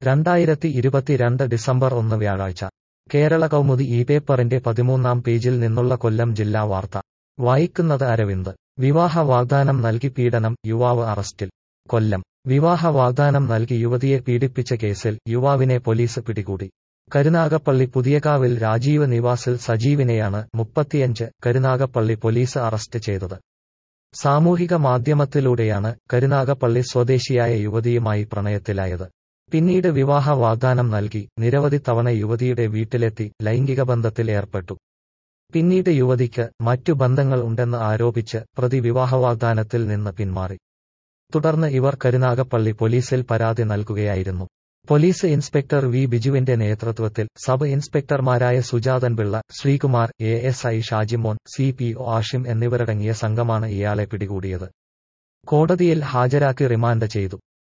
രണ്ടായിരത്തി ഇരുപത്തിരണ്ട് ഡിസംബർ ഒന്ന് വ്യാഴാഴ്ച കേരള കൗമുദി ഈ പേപ്പറിന്റെ പതിമൂന്നാം പേജിൽ നിന്നുള്ള കൊല്ലം ജില്ലാ വാർത്ത വായിക്കുന്നത് അരവിന്ദ് വിവാഹ വാഗ്ദാനം നൽകി പീഡനം യുവാവ് അറസ്റ്റിൽ കൊല്ലം വിവാഹ വാഗ്ദാനം നൽകി യുവതിയെ പീഡിപ്പിച്ച കേസിൽ യുവാവിനെ പോലീസ് പിടികൂടി കരുനാഗപ്പള്ളി പുതിയകാവിൽ രാജീവ് നിവാസിൽ സജീവിനെയാണ് മുപ്പത്തിയഞ്ച് കരുനാഗപ്പള്ളി പോലീസ് അറസ്റ്റ് ചെയ്തത് സാമൂഹിക മാധ്യമത്തിലൂടെയാണ് കരുനാഗപ്പള്ളി സ്വദേശിയായ യുവതിയുമായി പ്രണയത്തിലായത് പിന്നീട് വിവാഹ വാഗ്ദാനം നൽകി നിരവധി തവണ യുവതിയുടെ വീട്ടിലെത്തി ലൈംഗിക ബന്ധത്തിൽ ഏർപ്പെട്ടു പിന്നീട് യുവതിക്ക് മറ്റു ബന്ധങ്ങൾ ഉണ്ടെന്ന് ആരോപിച്ച് പ്രതി വിവാഹ വാഗ്ദാനത്തിൽ നിന്ന് പിന്മാറി തുടർന്ന് ഇവർ കരുനാഗപ്പള്ളി പോലീസിൽ പരാതി നൽകുകയായിരുന്നു പോലീസ് ഇൻസ്പെക്ടർ വി ബിജുവിന്റെ നേതൃത്വത്തിൽ സബ് ഇൻസ്പെക്ടർമാരായ Sujathan Pillai Sreekumar A S I Shajimon C P O Ashim എന്നിവരടങ്ങിയ സംഘമാണ് ഇയാളെ പിടികൂടിയത് കോടതിയിൽ ഹാജരാക്കി റിമാൻഡ് ചെയ്തു